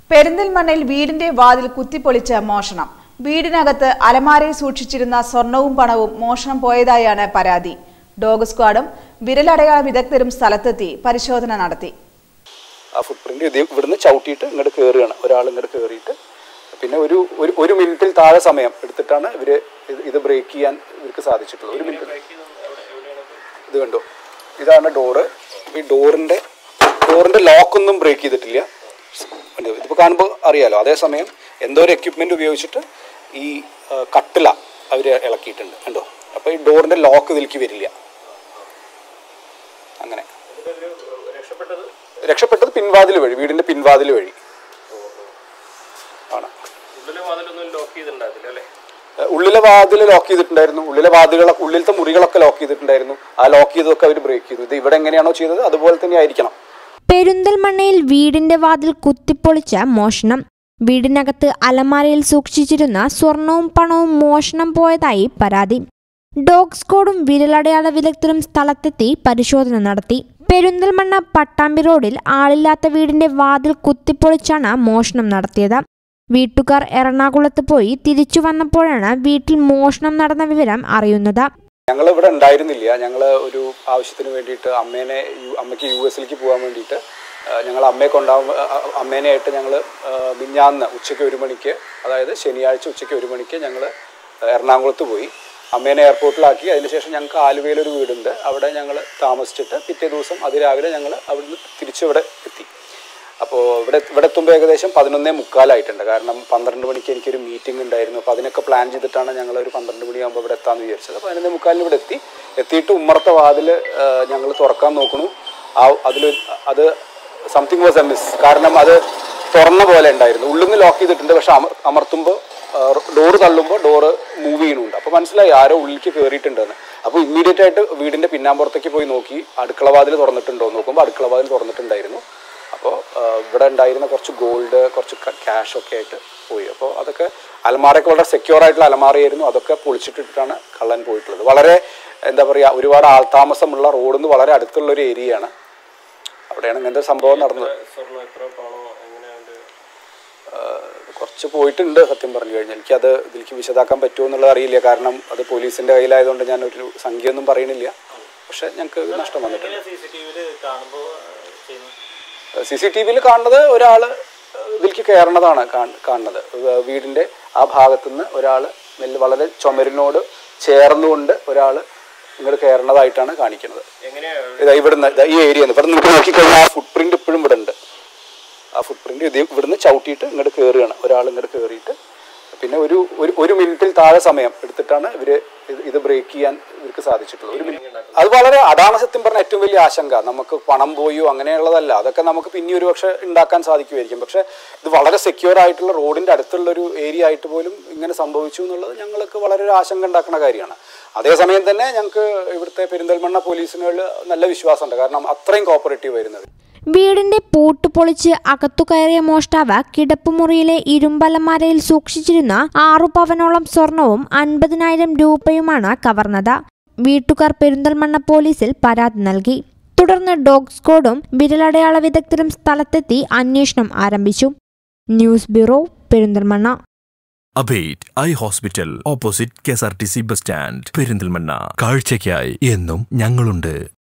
പെരിന്തൽമണ്ണയിൽ വീടിന്റെ വാതിൽ കുത്തിപ്പൊളിച്ച മോഷണം വീടിനകത്ത് അലമാരയിൽ സൂക്ഷിച്ചിരുന്ന സ്വർണവും പണവും മോഷണം പോയതായാണ് പരാതി ഡോഗ് സ്ക്വാഡും വിരലടയാള വിദഗ്ധരും സ്ഥലത്തെത്തി പരിശോധന നടത്തി ആ ഫുട് പ്രിന്റ് ഇത് ഇവിടുന്ന് ചവിട്ടിയിട്ട് ഇങ്ങോട്ട് കയറുകയാണ് ഒരാൾ ഇങ്ങോട്ട് കയറിയിട്ട് പിന്നെ ഒരു ഒരു ഒരു മിനിറ്റിൽ താഴെ സമയം എടുത്തിട്ടാണ് ഇവര് ഇത് ഇത് ബ്രേക്ക് ചെയ്യാൻ ഇവർക്ക് സാധിച്ചിട്ടുള്ളത് ഒരു മിനിറ്റ് ഇത് കണ്ടോ ഇതാണ് ഡോറ് ഈ ഡോറിന്റെ ഡോറിന്റെ ലോക്കൊന്നും ബ്രേക്ക് ചെയ്തിട്ടില്ല കണ്ടോ? ഇതിപ്പോ കാണുമ്പോൾ അറിയാലോ അതേസമയം എന്തോ ഒരു എക്യുപ്മെന്റ് ഉപയോഗിച്ചിട്ട് ഈ ആ, കട്ടില അവര് ഇളക്കിയിട്ടുണ്ട് കണ്ടോ അപ്പൊ ഈ ഡോറിന്റെ ലോക്ക് ഇതിലേക്ക് വരില്ല അങ്ങനെ രക്ഷപ്പെട്ടത് പിൻവാതിൽ വഴി വീടിന്റെ പിൻവാതിൽ വഴി ആണ് ഉള്ളിലെ വാതിലൊന്നും ലോക്ക് ചെയ്തിട്ടുണ്ടാവില്ല അല്ലേ ഏഹ് ഉള്ളിലെ വാതിൽ ലോക്ക് ചെയ്തിട്ടുണ്ടായിരുന്നു ഉള്ളിലെ വാതിലുകളൊക്കെ ഉള്ളിലത്തെ മുറികളൊക്കെ ലോക്ക് ചെയ്തിട്ടുണ്ടായിരുന്നു ആ ലോക്ക് ചെയ്തതൊക്കെ അവർ ബ്രേക്ക് ചെയ്തു ഇത് ഇവിടെ എങ്ങനെയാണോ ചെയ്തത് അതുപോലെ തന്നെ ആയിരിക്കണം പെരുന്തൽമണ്ണയിൽ വീടിന്റെ വാതിൽ കുത്തിപ്പൊളിച്ച മോഷണം വീടിനകത്ത് അലമാരയിൽ സൂക്ഷിച്ചിരുന്ന സ്വർണവും പണവും മോഷണം പോയതായി പരാതി ഡോഗ് സ്ക്വാഡും വിരലടയാള വിദഗ്ധരും സ്ഥലത്തെത്തി പരിശോധന നടത്തി പെരുന്തൽമണ്ണ പട്ടാമ്പി റോഡിൽ ആളില്ലാത്ത വീടിന്റെ വാതിൽ കുത്തിപ്പൊളിച്ചാണ് മോഷണം നടത്തിയത് വീട്ടുകാർ എറണാകുളത്ത് പോയി തിരിച്ചു വന്നപ്പോഴാണ് വീട്ടിൽ മോഷണം നടന്ന വിവരം അറിയുന്നത് ഞങ്ങൾ ഇവിടെ ഉണ്ടായിരുന്നില്ല ഞങ്ങൾ ഒരു ആവശ്യത്തിന് വേണ്ടിയിട്ട് അമ്മേനെ യു- അമ്മയ്ക്ക് യു എസിലേക്ക് പോകാൻ വേണ്ടിയിട്ട് ഞങ്ങൾ അമ്മയെ കൊണ്ടാകും അമ്മേനെയായിട്ട് ഞങ്ങൾ മിഞ്ഞാന്ന് ഉച്ചയ്ക്ക് ഒരു മണിക്ക് അതായത് ശനിയാഴ്ച ഉച്ചയ്ക്ക് ഒരു മണിക്ക് ഞങ്ങൾ എറണാകുളത്ത് പോയി അമ്മേനെ എയർപോർട്ടിലാക്കി അതിനുശേഷം ഞങ്ങൾക്ക് ആലുവയിലൊരു വീടുണ്ട് അവിടെ ഞങ്ങൾ താമസിച്ചിട്ട് പിറ്റേ ദിവസം അതിരാവിലെ ഞങ്ങൾ അവിടുന്ന് തിരിച്ചിവിടെ എത്തി അപ്പോൾ ഇവിടെ ഇവിടെ എത്തുമ്പോൾ ഏകദേശം പതിനൊന്നേ മുക്കാലായിട്ടുണ്ട് കാരണം പന്ത്രണ്ട് മണിക്ക് എനിക്കൊരു മീറ്റിംഗ് ഉണ്ടായിരുന്നു അപ്പോൾ അതിനൊക്കെ പ്ലാൻ ചെയ്തിട്ടാണ് ഞങ്ങൾ ഒരു പന്ത്രണ്ട് മണിയാകുമ്പോൾ ഇവിടെ എത്താമെന്ന് വിചാരിച്ചത് അപ്പോൾ പതിനൊന്നേ മുക്കാലിന് ഇവിടെ എത്തി എത്തിയിട്ട് ഉമ്മറത്തെ വാതിൽ ഞങ്ങൾ തുറക്കാൻ നോക്കണു ആ അതിൽ അത് സംതിങ് വാസ് എ മിസ് കാരണം അത് തുറന്ന പോലെ ഉണ്ടായിരുന്നു ഉള്ളിൽ നിന്ന് ലോക്ക് ചെയ്തിട്ടുണ്ട് പക്ഷെ അമർ അമർത്തുമ്പോൾ ഡോറ് തള്ളുമ്പോൾ ഡോറ് മൂവ് ചെയ്യുന്നുണ്ട് അപ്പോൾ മനസ്സിലായി ആരോ ഉള്ളിലേക്ക് കയറിയിട്ടുണ്ടെന്ന് അപ്പോൾ ഇമ്മീഡിയറ്റ് ആയിട്ട് വീടിൻ്റെ പിന്നാമ്പുറത്തേക്ക് പോയി നോക്കി അടുക്കള വാതിൽ തുറന്നിട്ടുണ്ടോ എന്ന് നോക്കുമ്പോൾ അടുക്കള വാതിൽ തുറന്നിട്ടുണ്ടായിരുന്നു അപ്പോൾ ഇവിടെ ഉണ്ടായിരുന്ന കുറച്ച് ഗോൾഡ് കുറച്ച് ക്യാഷ് ഒക്കെ ആയിട്ട് പോയി അപ്പോൾ അതൊക്കെ അലമാരയൊക്കെ വളരെ സെക്യൂർ ആയിട്ടുള്ള അലമാരയായിരുന്നു അതൊക്കെ പൊളിച്ചിട്ടിട്ടാണ് കള്ളൻ പോയിട്ടുള്ളത് വളരെ എന്താ പറയുക ഒരുപാട് ആൾതാമസമുള്ള റോഡിൽ നിന്ന് വളരെ അടുത്തുള്ള ഒരു ഏരിയയാണ് അവിടെയാണ് ഇങ്ങനത്തെ സംഭവം നടന്നത് സ്വർണ്ണം എത്ര പണോ എങ്ങനെയാണ്ട് കുറച്ച് പോയിട്ടുണ്ട് സത്യം പറഞ്ഞു കഴിഞ്ഞാൽ എനിക്കത് ഇതിലേക്ക് വിശദാക്കാൻ പറ്റുമോ എന്നുള്ളത് അറിയില്ല കാരണം അത് പോലീസിൻ്റെ കയ്യിലായതുകൊണ്ട് ഞാൻ ഒരു സംഖ്യ ഒന്നും പറയണില്ല പക്ഷെ ഞങ്ങൾക്ക് നഷ്ടം വന്നിട്ടുണ്ട് സി സി ടി വിയിൽ കാണുമ്പോൾ ചെയ്യുന്നു സി സി ടി വിയിൽ കാണുന്നത് ഒരാൾ ഇതിലേക്ക് കയറണതാണ് കാണ്- കാണുന്നത് വ- വീടിന്റെ ആ ഭാഗത്തുനിന്ന് ഒരാൾ നെല്ല് വളരെ ചുമരിനോട് ചേർന്നുകൊണ്ട് ഒരാൾ ഇങ്ങോട്ട് കയറണതായിട്ടാണ് കാണിക്കുന്നത് എങ്ങനെയാ ഇതാ ഇവിടുന്ന് ഇതാ ഈ ഏരിയ ഇവിടെ നിങ്ങൾക്ക് നോക്കിക്കഴിഞ്ഞാൽ ആ ഫുട് പ്രിന്റ് ഇപ്പോഴും ഇവിടെ ഉണ്ട് ആ ഫുട് പ്രിന്റ് ഇത് ഇവിടുന്ന് ചവിട്ടിയിട്ട് ഇങ്ങോട്ട് കയറുകയാണ് ഒരാൾ ഇങ്ങോട്ട് കയറിയിട്ട് പിന്നെ ഒരു ഒരു ഒരു മിനിറ്റിൽ താഴെ സമയം എടുത്തിട്ടാണ് ഇവര് ഇത് ഇത് ബ്രേക്ക് ചെയ്യാൻ ഇവർക്ക് സാധിച്ചിട്ടുള്ളത് ഒരു മിനിറ്റ് അത് വളരെ അതാണ് സത്യം പറഞ്ഞ ഏറ്റവും വലിയ ആശങ്ക നമുക്ക് പണം പോയോ അങ്ങനെയുള്ളതല്ല അതൊക്കെ നമുക്ക് പിന്നെ ഒരു പക്ഷെ ഉണ്ടാക്കാൻ സാധിക്കുമായിരിക്കും പക്ഷെ ഇത് വളരെ സെക്യൂർ ആയിട്ടുള്ള റോഡിന്റെ അടുത്തുള്ള ഒരു ഏരിയ ആയിട്ട് പോലും ഇങ്ങനെ സംഭവിച്ചു എന്നുള്ളത് ഞങ്ങൾക്ക് വളരെ ഒരു ആശങ്ക ഉണ്ടാക്കുന്ന കാര്യമാണ് അതേസമയം തന്നെ ഞങ്ങൾക്ക് ഇവിടുത്തെ പെരിന്തൽമണ്ണ പോലീസിനുകളിൽ നല്ല വിശ്വാസമുണ്ട് കാരണം അത്രയും കോപ്പറേറ്റീവ് വരുന്നത് വീടിന്റെ പൂട്ട് പൊളിച്ച് അകത്തു കയറിയ മോഷ്ടാവ് കിടപ്പുമുറിയിലെ ഇരുമ്പലമാരയിൽ സൂക്ഷിച്ചിരുന്ന ആറു പവനോളം സ്വർണവും അൻപതിനായിരം രൂപയുമാണ് കവർന്നത് വീട്ടുകാർ പെരിന്തൽമണ്ണ പോലീസിൽ പരാതി നൽകി തുടർന്ന് ഡോഗ് സ്ക്വാഡും വിരലടയാള വിദഗ്ധരും സ്ഥലത്തെത്തി അന്വേഷണം ആരംഭിച്ചു news bureau Perinthalmanna Abate eye hospital opposite K S R T C bus stand Perinthalmanna കാഴ്ചയ്ക്കായി എന്നും ഞങ്ങളുണ്ട്